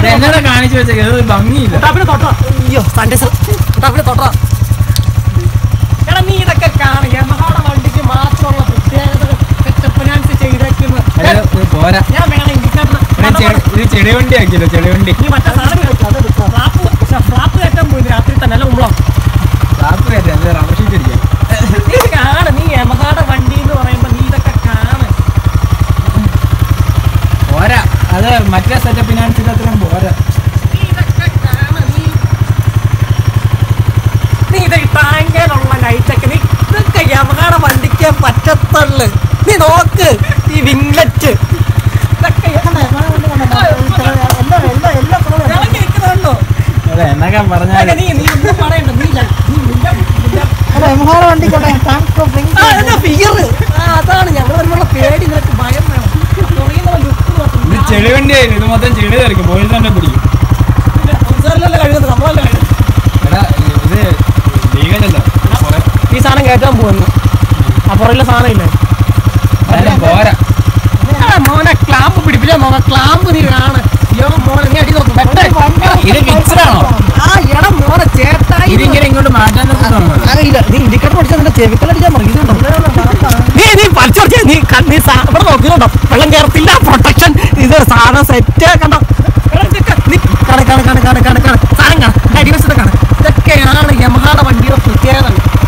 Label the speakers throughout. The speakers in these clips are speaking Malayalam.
Speaker 1: എന്നോട് കാണിച്ചു വെച്ചേക്ക് അത് ഭംഗിയില്ല
Speaker 2: കുട്ടാപ്പിനെ തൊട്ടോ അയ്യോ സാനിറ്റൈസർ കുട്ടാപ്പിനെ തൊട്ടോ എടാ നീ ഇതൊക്കെ കാണുക യമഹയുടെ വണ്ടിക്ക് മാത്രമുള്ള പ്രത്യേകത ഫിനാൻസ് ചെയ്തേക്കുന്ന
Speaker 1: അത് ഇത് പോരാ
Speaker 2: ഞാൻ വേണം ഇൻഡിക്കേറ്റർ
Speaker 1: ഇത് ചെ- ഇത് ചെടി വണ്ടി ആക്കിയല്ലോ ചെടി വണ്ടി
Speaker 2: നീ മറ്റേ സാധനം ഫ്ലാപ്പ് ഫ്ലാപ്പ് കയറ്റാൻ പോയി രാത്രി തന്നെ അല്ല ഉമ്മളോ
Speaker 1: റാപ്പ് കയറ്റാം ഇത് റബ്ബർ ഷീറ്റ് അടിക്കാം
Speaker 2: നീ ഇത് കാണ് നീ യമഹയുടെ വണ്ടി എന്ന് പറയുമ്പോ നീ ഇതൊക്കെ കാണ്
Speaker 1: പോരാ അത് മറ്റേ സെറ്റപ്പ് ഫിനാൻസിൽ അത്രയും പോരാ
Speaker 2: നീ ഇതൊക്കെ കാണ് നീ നീ ഇത് ടാങ്കയിലുള്ള ലൈറ്റൊക്കെ നീ ഇതൊക്കെ യമഹയുടെ വണ്ടിക്ക് പറ്റത്തുള്ളു നീ നോക്ക് ഈ വിംഗ്ലറ്റ് ഇതൊക്കെ ഇളകി നിൽക്കുന്നുണ്ടോ
Speaker 1: അതെ എന്നൊക്കെ പറഞ്ഞാൽ
Speaker 2: നീ നീ ഒന്നും പറയണ്ട നീ ഇല്ല. നീ നിന്റെ നിന്റെ
Speaker 3: വണ്ടിക്കോട്ടെ താങ്ക്സ് ഫോർ ബ്രിങ്
Speaker 2: ആ, അതാ fear. ആ, അതാണ് ഞങ്ങൾ വരുമ്പോഴുള്ള പേടി നിനക്ക് ഭയം വേണം ചൊറിയുന്ന ലുക്ക്
Speaker 1: ഇത് ചെടി വണ്ടി ആയിരുന്നു ഇത് മൊത്തം ചെടി തെറിക്കും പോയി തന്നെ പിടിക്കും
Speaker 2: സംസാരമല്ലേ കഴിയുന്നത് നമ്മളല്ലേ കഴിയുന്നത്
Speaker 1: എടാ ഇത് ലീഗലല്ലോ കുറെ
Speaker 2: ഈ സാധനം കയറ്റാൻ പോകുന്നു അപ്പുറയിലെ സാധനം ഇല്ലേ
Speaker 1: അതിനും പോരാ
Speaker 2: എടാ മോനെ ക്ലാമ്പ് പിടിപ്പില്ല മോനെ ക്ലാമ്പ് നീ കാണ് അയ്യോ മോനെ നീ അടി നോക്കും വെട്ടേ.
Speaker 1: ഇത് ഫിക്സഡ് ആണോ
Speaker 2: ആ എടാ മോനെ ചേട്ടായി
Speaker 1: ഇതിങ്ങനെ ഇങ്ങോട്ട് മാറ്റാൻ നിർത്തുന്നുണ്ടോ
Speaker 2: അറിയില്ല നീ ഇൻഡിക്കേറ്റർ പഠിച്ചാൽ നിന്റെ ചെവിക്കലടിക്കാൻ പറയുന്നുണ്ടോ നീ നീ പഠിച്ചോടിച്ചേ നീ ക- നീ സാ- ഇവിടെ നോക്കുന്നുണ്ടോ വെള്ളം കയറത്തില്ല പ്രൊട്ടക്ഷൻ ഇത് സാധനം സെറ്റ് കണ്ടോ എടാ, ഇതൊക്കെ നീ കാണ കാണ കാണ കാണ കാണ കാണ സാധനം കാണ അടിവശത്തെ കാണ ഇതൊക്കെയാണ് യമഹാടെ വണ്ടിയുടെ പ്രത്യേകത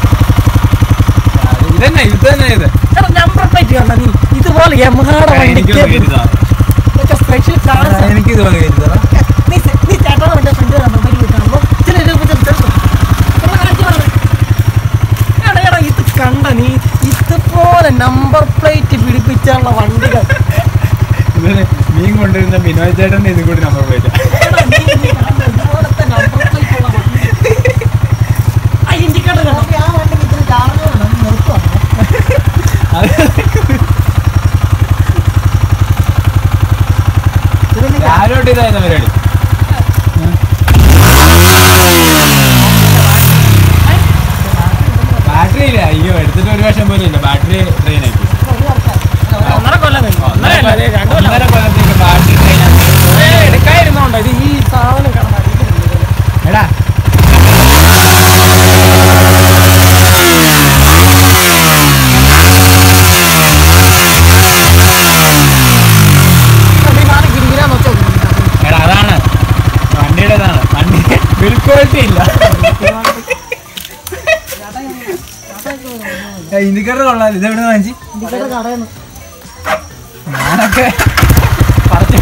Speaker 1: ഇതന്നെ ഇത് തന്നെ ഇത്
Speaker 2: എടാ നമ്പർ പ്ലേറ്റ് കണ്ട നീ ഇതുപോലെ യമഹാടെ
Speaker 1: എനിക്ക്
Speaker 2: വണ്ടിക്ക്
Speaker 1: കരുതാ
Speaker 2: ഇതൊക്കെ സ്പെഷ്യൽ ചാർജ്
Speaker 1: എനിക്ക് ഇതുപോലെ കരുതാ
Speaker 2: നീ സെ- നീ ചേട്ടാ വണ്ടി ഫ്രണ്ട് നമ്പർ പ്ലേറ്റ് കാണുമ്പോൾ ചില രൂപ എടാ എടാ ഇത് കണ്ട നീ ഇതുപോലെ നമ്പർ പ്ലേറ്റ് പിടിപ്പിച്ചുള്ള വണ്ടികൾ
Speaker 1: ഇതിന് മീൻ കൊണ്ടുവരുന്ന ബിനോയ് ചേട്ടന്റെ ഇത് കൂടി നമ്പർ പ്ലേറ്റ്
Speaker 2: എടാ, നീ നീ കാണുന്ന ഇതുപോലത്തെ നമ്പർ പ്ലേറ്റ് ഉള്ള വണ്ടി. ആ ഇൻഡിക്കേറ്റർ കണ്ടോ
Speaker 3: ആ വണ്ടിക്ക് ഇത്തിരി ചാർജ് വേണം നിർത്തുവാ
Speaker 1: രാവിലോട്ട് ഇതായിരുന്നു പരിപാടി ബാറ്ററി ഇല്ല അയ്യോ എടുത്തിട്ട് ഒരു വർഷം പോലും ഇല്ല ബാറ്ററി ട്രെയിൻ ആക്കി
Speaker 2: ഒന്നര കൊല്ലം കഴിഞ്ഞു. ഒന്നര അല്ല, ദേ രണ്ട് കൊല്ലം.
Speaker 1: ഒന്നര കൊല്ലത്തേക്ക് ബാറ്ററി ട്രെയിൻ ആക്കി
Speaker 2: ഏ, എടുക്കാതിരുന്നോണ്ടോ ഇത് ഈ സാധനം കണ്ടാ
Speaker 1: എടാ എടാ അതാണ് വണ്ടിയുടേതാണ് വണ്ടി ബിൽ ക്വാളിറ്റി ഇല്ല ഇന്ത്യക്കാരുടെ കൊള്ളാം ഇത് എവിടെ വാങ്ങിച്ചു
Speaker 3: ഇതൊക്കെ കടയുന്നു
Speaker 1: ഞാനൊക്കെ പറിച്ച്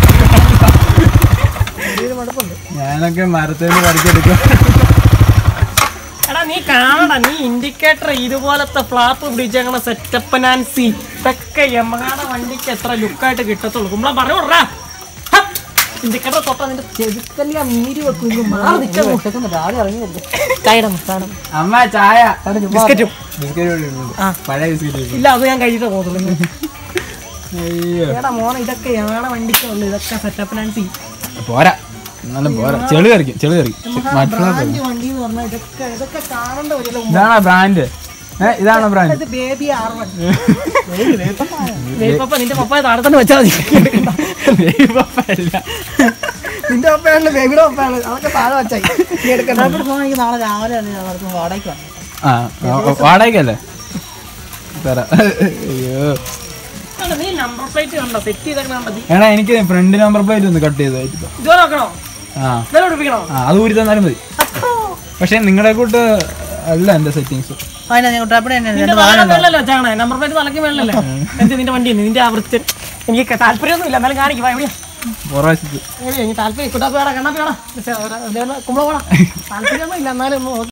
Speaker 1: ഞാനൊക്കെ മരത്തിൽ നിന്ന് പറിച്ചെടുക്കും
Speaker 2: എടാ നീ കാണടാ നീ ഇൻഡിക്കേറ്റർ ഇതുപോലത്തെ ഫ്ലാപ്പ് പിടിച്ചേക്കണ സെറ്റപ്പ് നാൻസി ഇതൊക്കെ യമഹാടെ വണ്ടിക്ക് എത്ര ലുക്കായിട്ട് കിട്ടത്തുള്ളൂ കുമ്പള പറഞ്ഞു വിടറാ ഇൻഡിക്കേറ്റർ തൊട്ടാ നിന്റെ ചെതുക്കല്ലി ആ നീര് വെക്കും ഇങ്ങ് മാറി നിൽക്കാൻ
Speaker 3: വിശക്കുന്നു രാവിലെ ഇറങ്ങിയല്ലേ
Speaker 2: ചായടം സാധനം
Speaker 1: അമ്മ ചായ
Speaker 2: ബിസ്ക്കറ്റും
Speaker 1: ബിസ്ക്കറ്റ് ഇവിടെ ഇടുന്നുണ്ട്.
Speaker 2: ആ.
Speaker 1: പഴയ ബിസ്ക്കറ്റ്
Speaker 2: ഇല്ല അത് ഞാൻ കഴിച്ചിട്ട് പോകത്തുള്ളൂ
Speaker 1: അയ്യോ
Speaker 2: എടാ മോനെ ഇതൊക്കെ യമഹാടെ വണ്ടിക്ക് ഉള്ളു ഇതൊക്കെ സെറ്റപ്പ് നാൻസി
Speaker 1: പോരാ എന്നാലും പോരാ ചെളി തെറിക്കും ചെളി തെറിക്കും മറ്റുള്ള
Speaker 3: ബ്രാൻഡ് വണ്ടി എന്ന് പറഞ്ഞാൽ ഇതൊക്കെ ഇതൊക്കെ കാണേണ്ട വരില്ല
Speaker 1: ഇതാണോ ബ്രാൻഡ് ഏ ഇതാണോ ബ്രാൻഡ്
Speaker 3: ഇത് ബേബി ആർ വൺ
Speaker 2: പപ്പ നിന്റെ പപ്പായ താഴെ തന്നെ വെച്ചാൽ മതി
Speaker 1: അല്ല
Speaker 3: നിന്റെ പപ്പയാണ് ബേബിയുടെ പപ്പയാണ് അതൊക്കെ താഴെ വെച്ചായി നീ എടുക്കണ്ട എനിക്ക് നാളെ രാവിലെ അവർക്ക് വാടകയ്ക്ക് വന്നു
Speaker 1: ആ വാടകയ്ക്കല്ലേ തരാം അയ്യോ
Speaker 2: എടാ, നീ നമ്പർ പ്ലേറ്റ് കണ്ടോ സെറ്റ് ചെയ്തേക്കണ മതി
Speaker 1: എടാ എനിക്ക് ഫ്രണ്ട് നമ്പർ പ്ലേറ്റ് ഒന്ന് കട്ട് ചെയ്ത് തരുമോ?
Speaker 2: ഇതുപോലെ നോക്കണോ
Speaker 1: ആ
Speaker 2: ഇതുപോലെ പിടിപ്പിക്കണോ
Speaker 1: ആ അത് ഊരി തന്നാലും മതി പക്ഷെ നിങ്ങളെ കൂട്ട് അല്ല എന്റെ സെറ്റിങ്സ്
Speaker 3: അതിനാ ഞാൻ കുട്ടാപ്പിടെ തന്നെ
Speaker 2: നിന്റെ വാഹനം വെള്ളല്ലോ ചാണേ നമ്പർ പ്ലേറ്റ് തലക്ക് വെള്ളല്ലേ എന്ത് നിന്റെ വണ്ടി നിന്റെ ആ വൃത്തി എനിക്ക് താല്പര്യമൊന്നും ഇല്ല എന്നാലും കാണിക്കും എവിടെയാ
Speaker 1: പുറവശത്ത്
Speaker 2: എവിടെയാ ഇനി താല്പര്യം കുട്ടാപ്പേടാ കണ്ണാപ്പേടാ കുമ്പള പോടാ താല്പര്യമൊന്നും ഇല്ല എന്നാലും ഒന്ന് നോക്ക്.